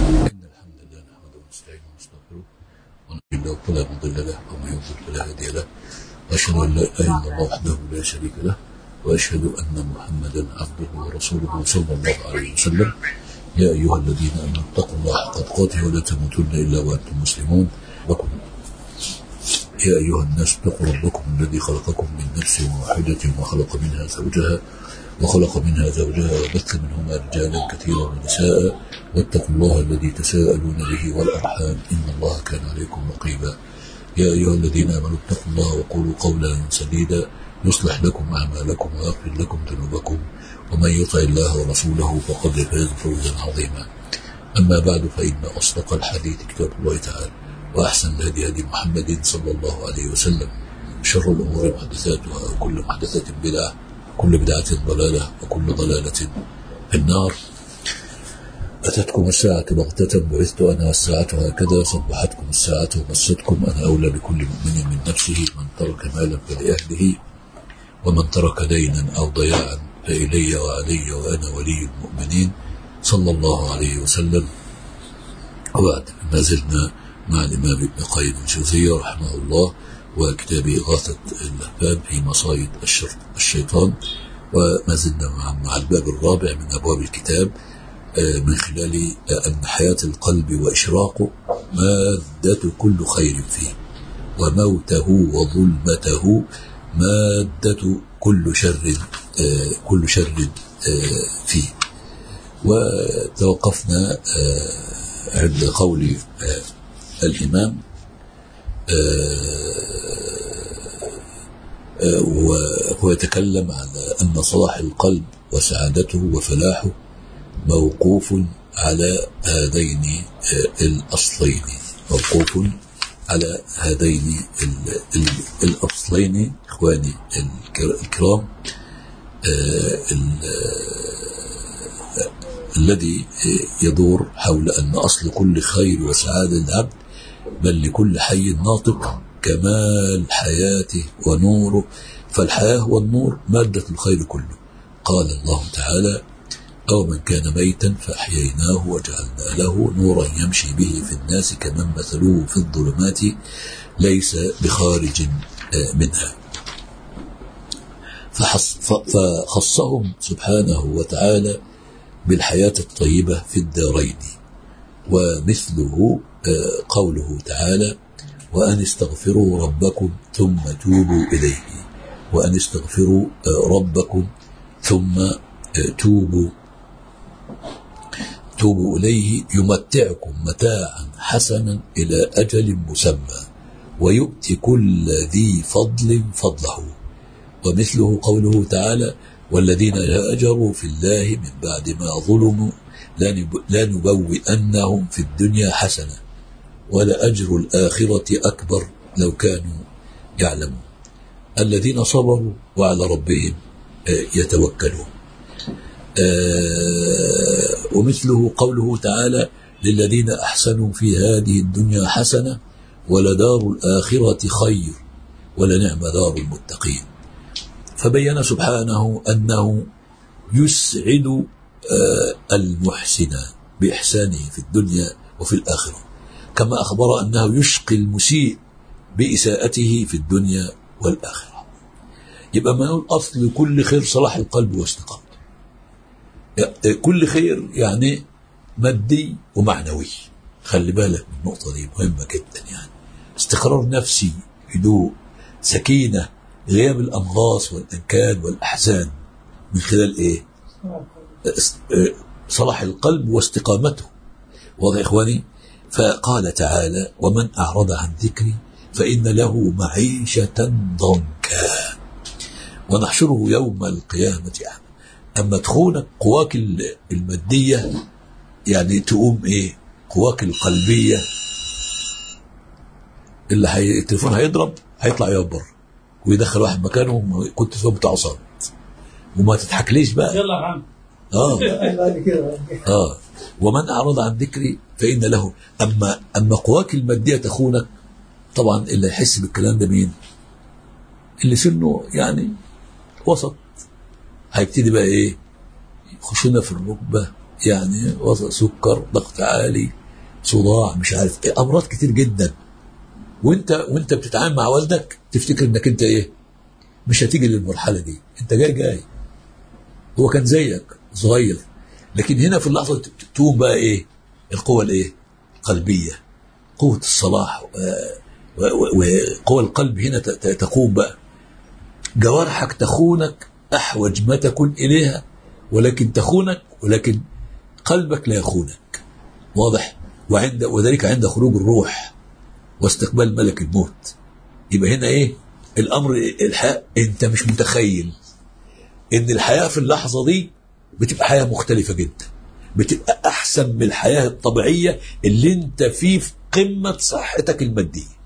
إن الحمد لله نحمده ونستعينه ونستغفره ونؤمن له فلا مضل له ومن يضلل فلا هادي له وأشهد أن لا إله إلا الله وحده لا شريك له وأشهد أن محمدا عبده ورسوله صلى الله عليه وسلم يا أيها الذين آمنوا اتقوا الله حق تقاته ولا تموتن إلا وأنتم مسلمون لكم يا أيها الناس اتقوا ربكم الذي خلقكم من نفس واحدة وخلق منها زوجها وخلق منها زوجها وبث منهما رجالا كثيرا ونساء واتقوا الله الذي تساءلون به والأرحام إن الله كان عليكم رقيبا يا أيها الذين آمنوا اتقوا الله وقولوا قولا سديدا يصلح لكم أعمالكم ويغفر لكم ذنوبكم ومن يطع الله ورسوله فقد فاز فوزا عظيما أما بعد فإن أصدق الحديث كتاب الله تعالى وأحسن الهدي هدي محمد صلى الله عليه وسلم شر الأمور محدثاتها وكل محدثة بدعة كل بدعة ضلالة وكل ضلالة في النار أتتكم الساعة بغتة بعثت أنا والساعة هكذا صبحتكم الساعة ومستكم أنا أولى بكل مؤمن من نفسه من ترك مالا فلأهله ومن ترك دينا أو ضياعا فإلي وعلي وأنا ولي المؤمنين صلى الله عليه وسلم وبعد ما زلنا مع الإمام ابن قيم الجوزية رحمه الله وكتاب إغاثة اللهفان في مصايد الشيطان وما زلنا مع, مع الباب الرابع من أبواب الكتاب من خلال أن حياة القلب وإشراقه مادة كل خير فيه وموته وظلمته مادة كل شر كل شر فيه وتوقفنا عند قول الإمام وهو يتكلم على أن صلاح القلب وسعادته وفلاحه موقوف على هذين الأصلين موقوف على هذين الأصلين إخواني الكرام الذي يدور حول أن أصل كل خير وسعادة العبد بل لكل حي ناطق كمال حياته ونوره فالحياة والنور مادة الخير كله قال الله تعالى أو من كان ميتا فأحييناه وجعلنا له نورا يمشي به في الناس كمن مثله في الظلمات ليس بخارج منها فخصهم سبحانه وتعالى بالحياة الطيبة في الدارين ومثله قوله تعالى وأن استغفروا ربكم ثم توبوا إليه وأن استغفروا ربكم ثم توبوا توبوا إليه يمتعكم متاعا حسنا إلى أجل مسمى ويؤتي كل ذي فضل فضله ومثله قوله تعالى والذين هاجروا في الله من بعد ما ظلموا لا نبوئنهم في الدنيا حسنة ولأجر الآخرة أكبر لو كانوا يعلمون الذين صبروا وعلى ربهم يتوكلون ومثله قوله تعالى للذين أحسنوا في هذه الدنيا حسنة ولدار الآخرة خير ولنعم دار المتقين فبين سبحانه أنه يسعد المحسن بإحسانه في الدنيا وفي الآخرة كما أخبر أنه يشقي المسيء بإساءته في الدنيا والآخرة يبقى ما نقول أصل كل خير صلاح القلب واستقامته كل خير يعني مادي ومعنوي خلي بالك من النقطة دي مهمة جدا يعني استقرار نفسي هدوء سكينة غياب الأمغاص والأنكاد والأحزان من خلال إيه صلاح القلب واستقامته واضح إخواني فقال تعالى ومن أعرض عن ذكري فإن له معيشة ضنكا ونحشره يوم القيامة أعمى أما تخونك قواك المادية يعني تقوم إيه قواك القلبية اللي هي التليفون هيضرب هيطلع يكبر ويدخل واحد مكانه كنت فيه بتاع صمت وما تضحكليش بقى يلا يا عم اه اه ومن اعرض عن ذكري فان له اما اما قواك الماديه تخونك طبعا اللي يحس بالكلام ده مين؟ اللي سنه يعني وسط هيبتدي بقى ايه؟ يخشنا في الركبه يعني وضع سكر ضغط عالي صداع مش عارف ايه امراض كتير جدا وانت وانت بتتعامل مع والدك تفتكر انك انت ايه مش هتيجي للمرحله دي انت جاي جاي هو كان زيك صغير لكن هنا في اللحظه تقوم بقى ايه القوه الايه القلبيه قوه الصلاح وقوى القلب هنا تقوم بقى جوارحك تخونك احوج ما تكون اليها ولكن تخونك ولكن قلبك لا يخونك واضح وعند وذلك عند خروج الروح واستقبال ملك الموت يبقى هنا ايه الامر الحق انت مش متخيل ان الحياه في اللحظه دي بتبقى حياه مختلفه جدا بتبقى احسن من الحياه الطبيعيه اللي انت فيه في قمه صحتك الماديه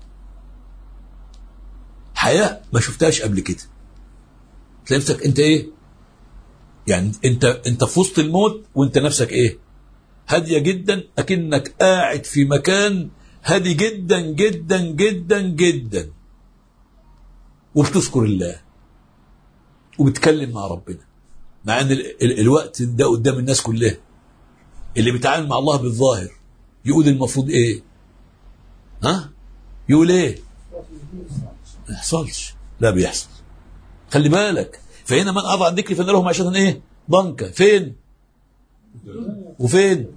حياه ما شفتهاش قبل كده تلاقي نفسك انت ايه يعني انت انت في وسط الموت وانت نفسك ايه هاديه جدا اكنك قاعد في مكان هادي جدا جدا جدا جدا وبتذكر الله وبتكلم مع ربنا مع ان ال ال الوقت ده قدام الناس كلها اللي بيتعامل مع الله بالظاهر يقول المفروض ايه ها يقول ايه ما يحصلش لا بيحصل خلي بالك فهنا من اضع الذكر فان له معيشه ايه ضنكا فين وفين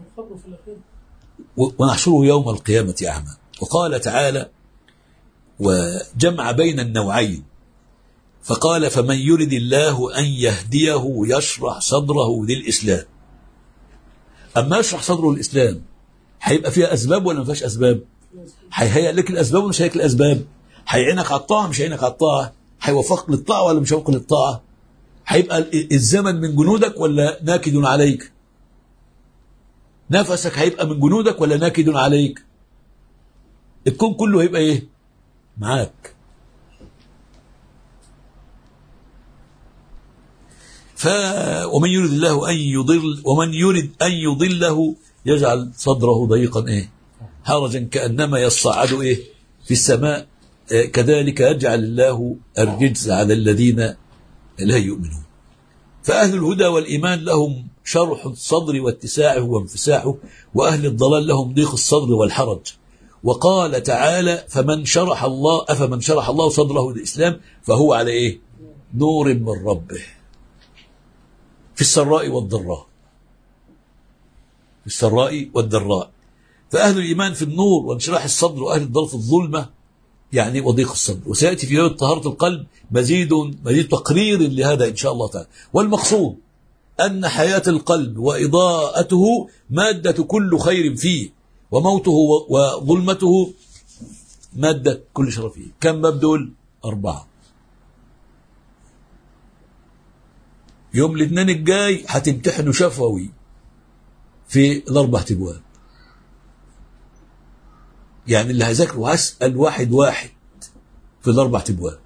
ونحشره يوم القيامة أعمى وقال تعالى وجمع بين النوعين فقال فمن يرد الله أن يهديه يشرح صدره للإسلام أما يشرح صدره للإسلام هيبقى فيها أسباب ولا ما فيهاش أسباب هيهيئ لك الأسباب ولا مش هيك الأسباب هيعينك على الطاعة مش هيعينك على الطاعة هيوفقك للطاعة ولا مش هيوفقك للطاعة هيبقى الزمن من جنودك ولا ناكد عليك نفسك هيبقى من جنودك ولا ناكد عليك الكون كله هيبقى ايه معاك ف ومن يريد الله ان يضل ومن يريد ان يضله يجعل صدره ضيقا ايه حرجا كانما يصعد ايه في السماء آه كذلك يجعل الله الرجز على الذين لا يؤمنون فأهل الهدى والإيمان لهم شرح الصدر واتساعه وانفساحه وأهل الضلال لهم ضيق الصدر والحرج وقال تعالى فمن شرح الله أفمن شرح الله صدره للإسلام فهو على إيه نور من ربه في السراء والضراء في السراء والضراء فأهل الإيمان في النور وانشراح الصدر وأهل الضلال في الظلمة يعني وضيق الصدر وسيأتي في يوم طهارة القلب مزيد مزيد تقرير لهذا إن شاء الله تعالى والمقصود أن حياة القلب وإضاءته مادة كل خير فيه وموته وظلمته مادة كل شر فيه كم باب دول أربعة يوم الاثنين الجاي هتمتحنوا شفوي في الأربع أبواب يعني اللي هذاكره هسأل واحد واحد في الأربع أبواب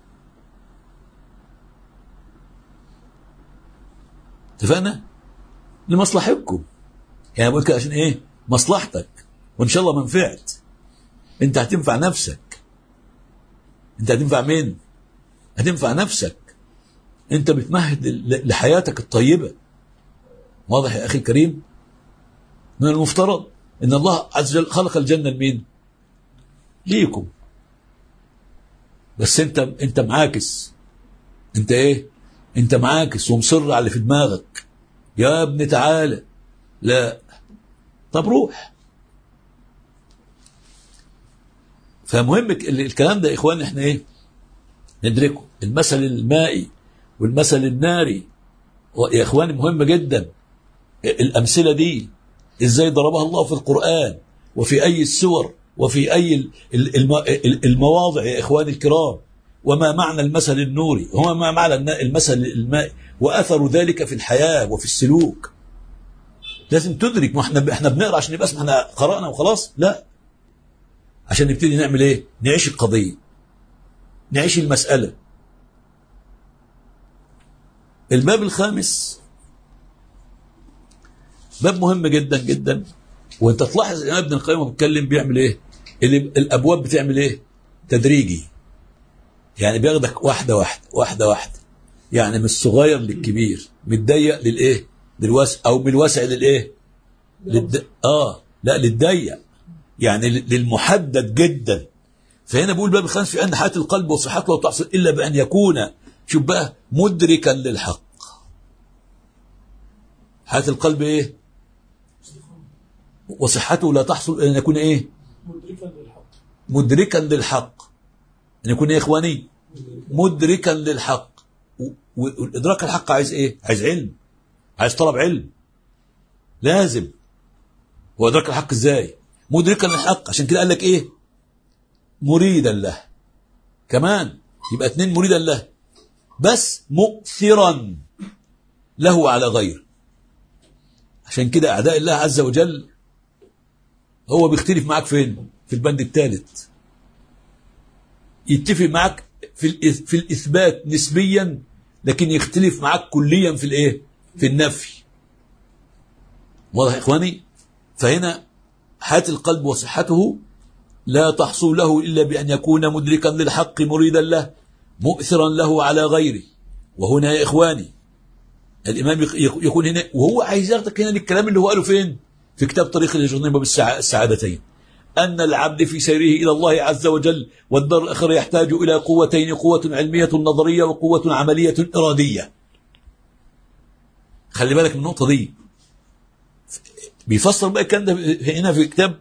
اتفقنا؟ لمصلحتكم يعني بقول كده عشان ايه؟ مصلحتك وان شاء الله منفعت انت هتنفع نفسك انت هتنفع مين؟ هتنفع نفسك انت بتمهد لحياتك الطيبة واضح يا اخي الكريم؟ من المفترض ان الله عز وجل خلق الجنة لمين؟ ليكم بس انت انت معاكس انت ايه انت معاكس ومصر على اللي في دماغك يا ابني تعالى لا طب روح فمهم الكلام ده يا اخوان احنا ايه ندركه المثل المائي والمثل الناري يا اخواني مهم جدا الامثله دي ازاي ضربها الله في القران وفي اي السور وفي أي المواضع يا إخواني الكرام وما معنى المثل النوري وما ما معنى المثل المائي وأثر ذلك في الحياة وفي السلوك لازم تدرك ما احنا احنا بنقرا عشان يبقى احنا قرانا وخلاص لا عشان نبتدي نعمل ايه نعيش القضيه نعيش المساله الباب الخامس باب مهم جدا جدا وانت تلاحظ ان ابن القيم بيتكلم بيعمل ايه اللي الابواب بتعمل ايه تدريجي يعني بياخدك واحده واحده واحده واحده يعني من الصغير للكبير من الضيق للايه بالوسع او بالوسع للايه للد... اه لا للضيق يعني للمحدد جدا فهنا بيقول باب الخامس في ان حياه القلب وصحته لا تحصل الا بان يكون شوف بقى مدركا للحق حياه القلب ايه وصحته لا تحصل الا ان يكون ايه مدركا للحق مدركا للحق ان يكون ايه يا اخواني مدركا للحق والادراك الحق عايز ايه عايز علم عايز طلب علم لازم هو ادراك الحق ازاي مدركا للحق عشان كده قال لك ايه مريدا له كمان يبقى اتنين مريدا له بس مؤثرا له على غيره عشان كده اعداء الله عز وجل هو بيختلف معاك فين في البند الثالث يتفق معاك في في الاثبات نسبيا لكن يختلف معاك كليا في الايه في النفي واضح يا اخواني فهنا حياه القلب وصحته لا تحصل له الا بان يكون مدركا للحق مريدا له مؤثرا له على غيره وهنا يا اخواني الامام يكون هنا وهو عايز ياخدك هنا للكلام اللي هو قاله فين في كتاب طريق الهجرتين باب السعادتين أن العبد في سيره إلى الله عز وجل والدار الآخر يحتاج إلى قوتين قوة علمية نظرية وقوة عملية إرادية خلي بالك من النقطة دي بيفسر بقى الكلام ده هنا في كتاب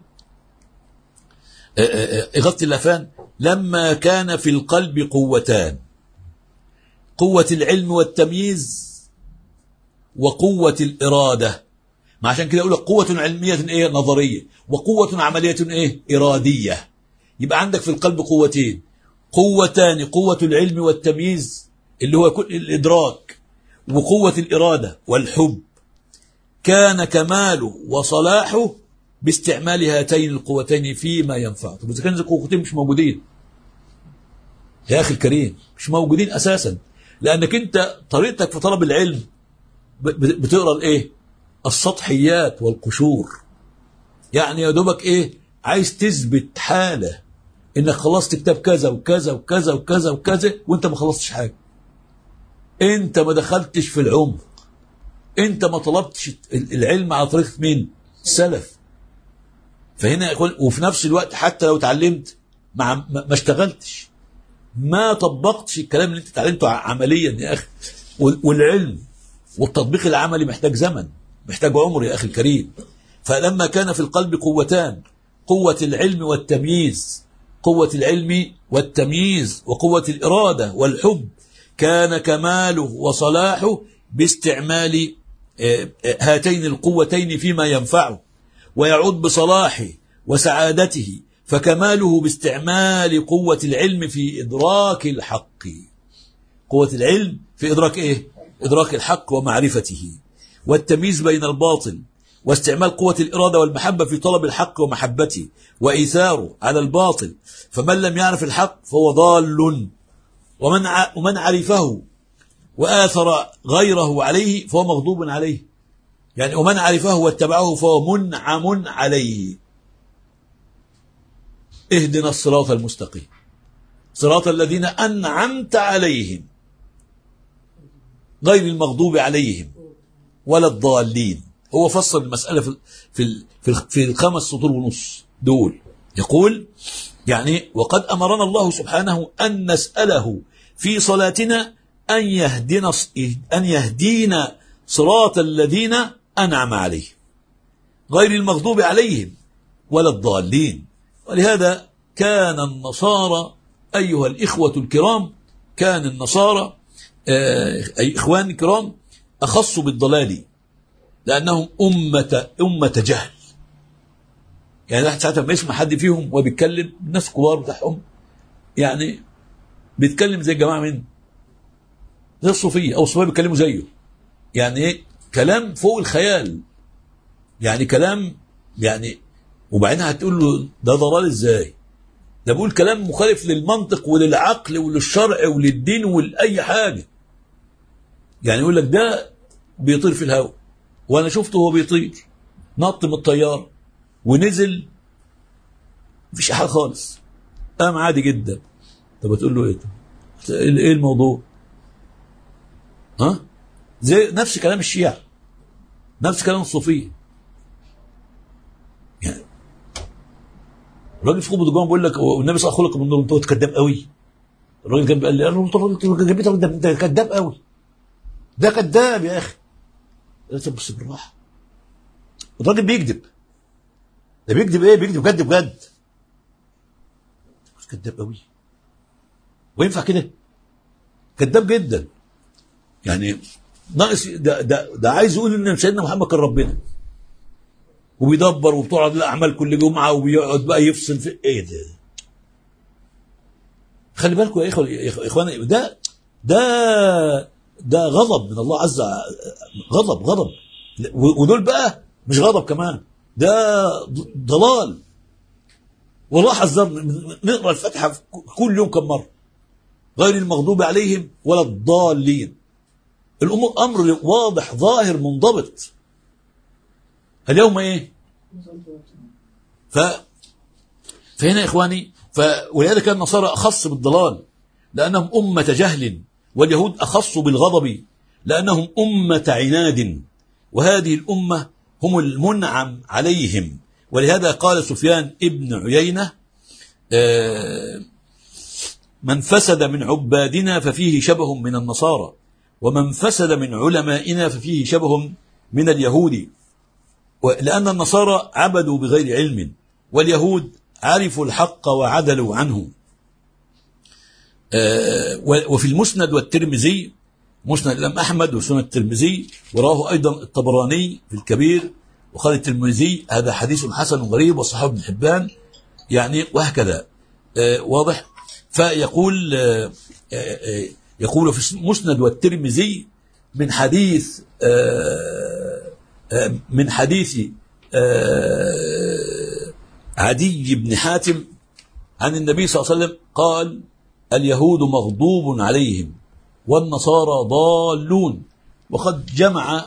إغاثة اللافان لما كان في القلب قوتان قوة العلم والتمييز وقوة الإرادة ما عشان كده يقول لك قوة علمية إيه نظرية وقوة عملية إيه إرادية يبقى عندك في القلب قوتين قوتان قوة العلم والتمييز اللي هو كل الإدراك وقوة الإرادة والحب كان كماله وصلاحه باستعمال هاتين القوتين فيما ينفع طب إذا كان القوتين مش موجودين يا أخي الكريم مش موجودين أساسا لأنك أنت طريقتك في طلب العلم بتقرأ الإيه السطحيات والقشور يعني يا دوبك ايه عايز تثبت حالة انك خلصت كتاب كذا وكذا وكذا وكذا وكذا وانت ما خلصتش حاجة انت ما دخلتش في العمق انت ما طلبتش العلم على طريقة مين سلف فهنا يقول وفي نفس الوقت حتى لو اتعلمت ما, ما اشتغلتش ما طبقتش الكلام اللي انت اتعلمته عمليا يا اخي والعلم والتطبيق العملي محتاج زمن محتاج عمر يا أخي الكريم فلما كان في القلب قوتان قوة العلم والتمييز قوة العلم والتمييز وقوة الإرادة والحب كان كماله وصلاحه باستعمال هاتين القوتين فيما ينفعه ويعود بصلاحه وسعادته فكماله باستعمال قوة العلم في إدراك الحق قوة العلم في إدراك إيه؟ إدراك الحق ومعرفته والتمييز بين الباطل واستعمال قوة الإرادة والمحبة في طلب الحق ومحبته وإيثاره على الباطل فمن لم يعرف الحق فهو ضال ومن ومن عرفه وآثر غيره عليه فهو مغضوب عليه يعني ومن عرفه واتبعه فهو منعم عليه اهدنا الصراط المستقيم صراط الذين أنعمت عليهم غير المغضوب عليهم ولا الضالين هو فصل المسألة في في في, في الخمس سطور ونص دول يقول يعني وقد أمرنا الله سبحانه أن نسأله في صلاتنا أن يهدنا أن يهدينا صراط الذين أنعم عليهم غير المغضوب عليهم ولا الضالين ولهذا كان النصارى أيها الإخوة الكرام كان النصارى أي إخوان الكرام أخص بالضلال لأنهم أمة أمة جهل يعني واحد ساعتها ما يسمع حد فيهم وهو بيتكلم الناس الكبار بتاعهم يعني بيتكلم زي الجماعة من زي الصوفية أو الصوفية بيتكلموا زيه يعني ايه كلام فوق الخيال يعني كلام يعني وبعدين هتقول له ده ضلال ازاي ده بيقول كلام مخالف للمنطق وللعقل وللشرع وللدين ولأي حاجة يعني يقول لك ده بيطير في الهواء وانا شفته وهو بيطير نط من الطيارة ونزل مفيش حاجة خالص قام عادي جدا طب تقول له ايه ايه الموضوع ها زي نفس كلام الشيعة نفس كلام الصوفيه يعني الراجل في خطبه الجمعه بيقول لك والنبي صلى الله عليه وسلم خلق من نور انت كذاب قوي الراجل كان قال لي قال له انت الراجل انت كذاب قوي ده كذاب يا اخي قلت بص بالراحه الراجل بيكذب ده بيكذب ايه بيكذب بجد بجد كذاب قوي وينفع كده كذاب جدا يعني ناقص ده ده ده عايز يقول ان سيدنا محمد كان ربنا وبيدبر وبتقعد الاعمال كل جمعه وبيقعد بقى يفصل في ايه ده خلي بالكم يا اخوه يا اخواني ده ده ده غضب من الله عز غضب غضب ودول بقى مش غضب كمان ده ضلال والله حذرنا نقرا الفاتحه كل يوم كم مره غير المغضوب عليهم ولا الضالين الامور امر واضح ظاهر منضبط اليوم ايه ف فهنا يا اخواني ف... ولهذا كان النصارى اخص بالضلال لانهم امه جهل واليهود اخص بالغضب لانهم امه عناد وهذه الامه هم المنعم عليهم ولهذا قال سفيان ابن عيينه آه من فسد من عبادنا ففيه شبه من النصارى ومن فسد من علمائنا ففيه شبه من اليهود لأن النصارى عبدوا بغير علم واليهود عرفوا الحق وعدلوا عنه وفي المسند والترمذي مسند الإمام أحمد وسنن الترمذي وراه أيضا الطبراني في الكبير وقال الترمذي هذا حديث حسن غريب وصحابه ابن حبان يعني وهكذا واضح فيقول يقول في المسند والترمذي من حديث من حديث عدي بن حاتم عن النبي صلى الله عليه وسلم قال اليهود مغضوب عليهم والنصارى ضالون وقد جمع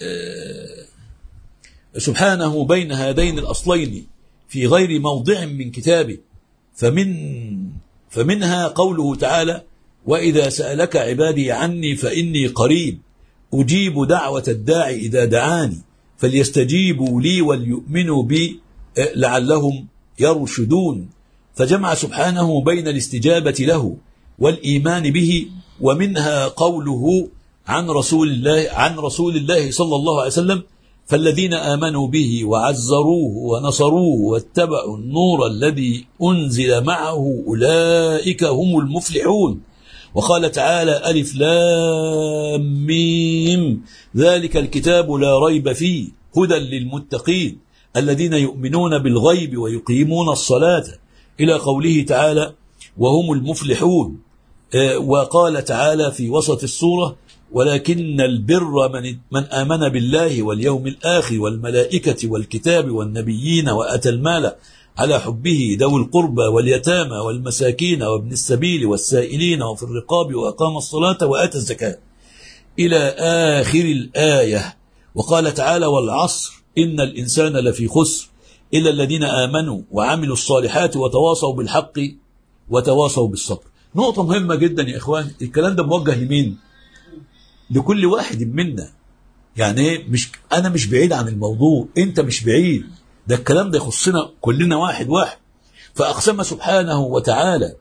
سبحانه بين هذين الأصلين في غير موضع من كتابه فمن فمنها قوله تعالى وإذا سألك عبادي عني فإني قريب أجيب دعوة الداعي إذا دعاني فليستجيبوا لي وليؤمنوا بي لعلهم يرشدون فجمع سبحانه بين الاستجابة له والإيمان به ومنها قوله عن رسول الله عن رسول الله صلى الله عليه وسلم فالذين آمنوا به وعزروه ونصروه واتبعوا النور الذي أنزل معه أولئك هم المفلحون وقال تعالى ألف لام ميم ذلك الكتاب لا ريب فيه هدى للمتقين الذين يؤمنون بالغيب ويقيمون الصلاة إلى قوله تعالى وهم المفلحون وقال تعالى في وسط السورة ولكن البر من, من آمن بالله واليوم الآخر والملائكة والكتاب والنبيين وأتى المال على حبه ذوي القربى واليتامى والمساكين وابن السبيل والسائلين وفي الرقاب وأقام الصلاة وآتى الزكاة إلى آخر الآية وقال تعالى والعصر إن الإنسان لفي خسر إلا الذين آمنوا وعملوا الصالحات وتواصوا بالحق وتواصوا بالصبر نقطة مهمة جدا يا إخوان الكلام ده موجه لمين لكل واحد منا يعني مش أنا مش بعيد عن الموضوع أنت مش بعيد ده الكلام ده يخصنا كلنا واحد واحد فأقسم سبحانه وتعالى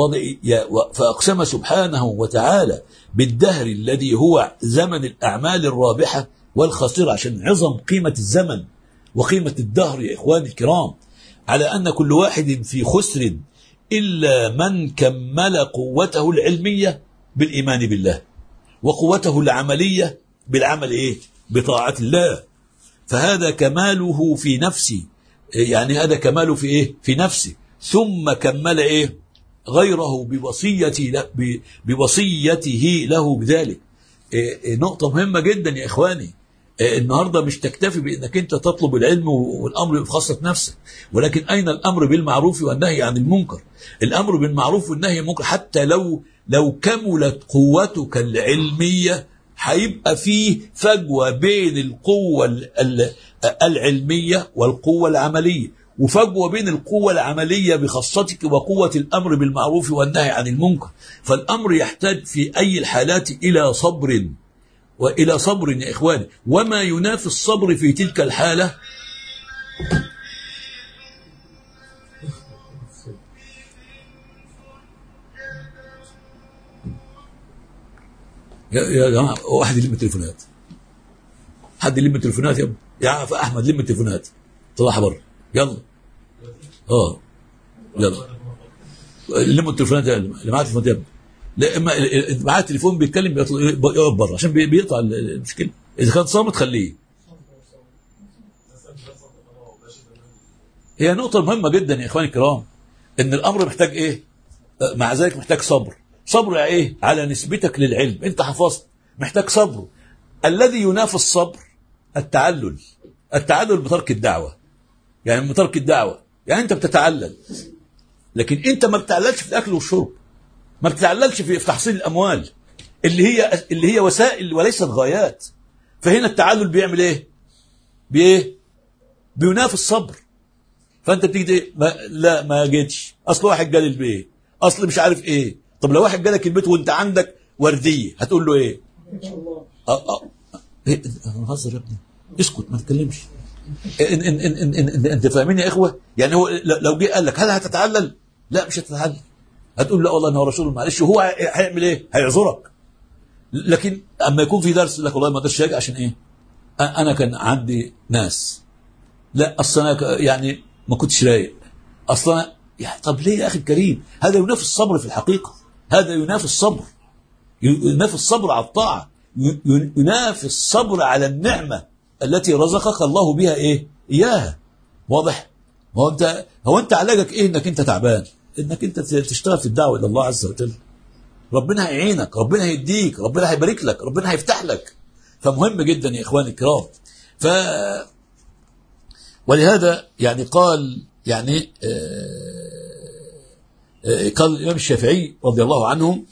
فأقسم سبحانه وتعالى بالدهر الذي هو زمن الأعمال الرابحة والخاسرة عشان عظم قيمة الزمن وقيمة الدهر يا إخواني الكرام على أن كل واحد في خسر إلا من كمل قوته العلمية بالإيمان بالله وقوته العملية بالعمل إيه بطاعة الله فهذا كماله في نفسي يعني هذا كماله في إيه في نفسه ثم كمل إيه غيره بوصيته بوصيته له بذلك نقطة مهمة جدا يا إخواني النهاردة مش تكتفي بأنك أنت تطلب العلم والأمر بخاصة نفسك ولكن أين الأمر بالمعروف والنهي عن المنكر الأمر بالمعروف والنهي عن المنكر حتى لو لو كملت قوتك العلمية هيبقى فيه فجوة بين القوة العلمية والقوة العملية وفجوة بين القوة العملية بخاصتك وقوة الأمر بالمعروف والنهي عن المنكر فالأمر يحتاج في أي الحالات إلى صبر وإلى صبر يا إخواني وما ينافي الصبر في تلك الحالة يا يا جماعة واحد يلم التليفونات حد يلم التليفونات يا ابني يا أحمد لم التليفونات طلعها بره يلا اه يلا لموا التليفونات اللي معاه تليفونات يا ابني لا اما ال- معاه تليفون بيتكلم بيطلع- يقف بره عشان بي- بيقطع المشكله اذا كان صامت خليه هي نقطة مهمة جدا يا إخواني الكرام إن الأمر محتاج إيه؟ آه، مع ذلك محتاج صبر صبر على إيه؟ على نسبتك للعلم أنت حفظت محتاج صبر الذي ينافي الصبر التعلل التعلل بترك الدعوة يعني بترك الدعوة يعني أنت بتتعلل لكن أنت ما بتعللش في الأكل والشرب ما بتتعللش في في تحصيل الأموال اللي هي اللي هي وسائل وليست غايات فهنا التعلل بيعمل إيه؟ بإيه؟ بينافي الصبر فانت بتيجي ايه ما لا ما جيتش اصل واحد جالي البيت اصل مش عارف ايه طب لو واحد جالك البيت وانت عندك ورديه هتقول له ايه اه اه إيه انا بهزر يا ابني اسكت ما تتكلمش إن إن إن إن إن إن انت فاهمين يا اخوه يعني هو ل- لو جه قال لك هل هتتعلل لا مش هتتعلل هتقول لا والله انا هو رسول معلش وهو هي- هيعمل ايه هيعذرك لكن اما يكون في درس يقول لك والله ما اقدرش اجي عشان ايه أ- انا كان عندي ناس لا اصل انا ك- يعني ما كنتش رايق اصل انا يعني طب ليه يا اخي الكريم هذا ينافي الصبر في الحقيقه هذا ينافي الصبر ينافي الصبر على الطاعه ي- ي- ينافي الصبر على النعمه التي رزقك الله بها ايه اياها واضح هو انت هو انت علاجك ايه انك انت تعبان انك انت تشتغل في الدعوه الى الله عز وجل ربنا هيعينك ربنا هيديك ربنا هيبارك لك ربنا هيفتح لك فمهم جدا يا اخواني الكرام ف ولهذا يعني قال يعني آه، آه، قال الإمام الشافعي رضي الله عنه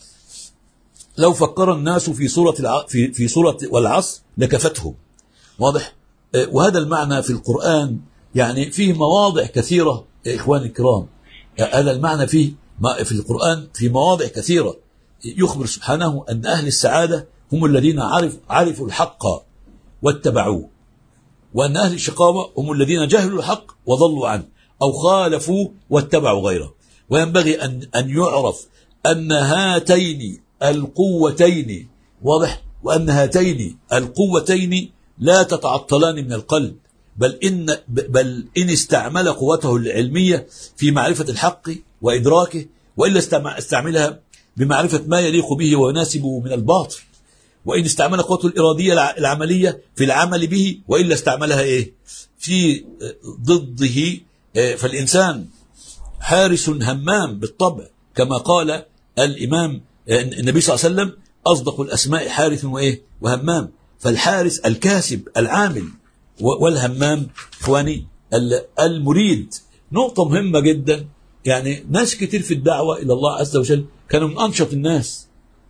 لو فكر الناس في سورة الع... في في سورة والعصر لكفتهم واضح آه، وهذا المعنى في القرآن يعني فيه مواضع كثيرة يا إخواني الكرام آه، هذا المعنى فيه ما في القرآن في مواضع كثيرة يخبر سبحانه أن أهل السعادة هم الذين عرف عرفوا الحق واتبعوه وأن أهل الشقاوة هم الذين جهلوا الحق وضلوا عنه أو خالفوا واتبعوا غيره وينبغي أن, أن يعرف أن هاتين القوتين واضح وأن هاتين القوتين لا تتعطلان من القلب بل إن, بل إن استعمل قوته العلمية في معرفة الحق وإدراكه وإلا استعم- استعملها بمعرفة ما يليق به ويناسبه من الباطل وإن استعمل قوته الإرادية الع- العملية في العمل به وإلا استعملها إيه في آه، ضده آه، فالإنسان حارس همام بالطبع كما قال الإمام آه، النبي صلى الله عليه وسلم أصدق الأسماء حارس وإيه وهمام فالحارس الكاسب العامل و- والهمام إخواني ال- المريد نقطة مهمة جدا يعني ناس كتير في الدعوة إلى الله عز وجل كانوا من أنشط الناس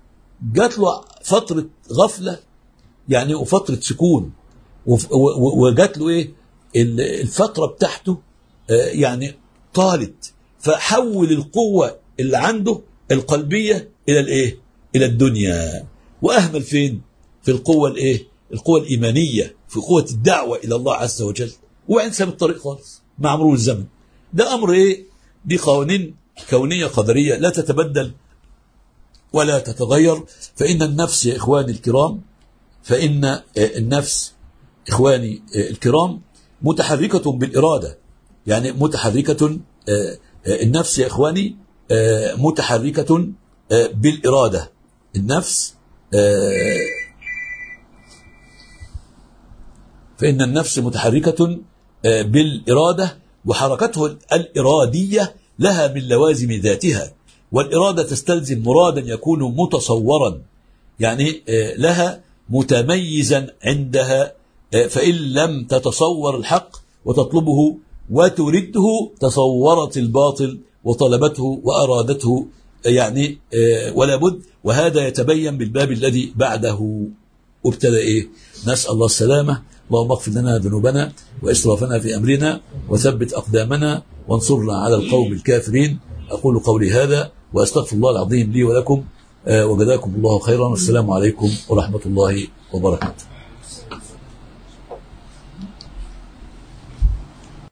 جات له فترة غفلة يعني وفترة سكون وف- و- و- وجات له ايه ال- الفترة بتاعته آه، يعني طالت فحول القوة اللي عنده القلبية إلى الايه إلى الدنيا وأهمل فين في القوة الايه القوة الإيمانية في قوة الدعوة إلى الله عز وجل وبعدين ساب الطريق خالص مع مرور الزمن ده أمر ايه دي قوانين كونية قدرية لا تتبدل ولا تتغير فإن النفس يا إخواني الكرام فإن آه، النفس إخواني آه، الكرام متحركة بالإرادة يعني متحركة آه، آه، النفس يا إخواني آه، متحركة آه، بالإرادة النفس آه، فإن النفس متحركة آه، بالإرادة وحركته الإرادية لها من لوازم ذاتها والإرادة تستلزم مرادا يكون متصورا يعني آه، لها متميزا عندها آه، فإن لم تتصور الحق وتطلبه وترده تصورت الباطل وطلبته وأرادته آه، يعني آه، ولا بد وهذا يتبين بالباب الذي بعده وابتدى ايه نسال الله السلامه اللهم اغفر لنا ذنوبنا واسرافنا في امرنا وثبت اقدامنا وانصرنا على القوم الكافرين اقول قولي هذا واستغفر الله العظيم لي ولكم آه، وجزاكم الله خيرا والسلام عليكم ورحمة الله وبركاته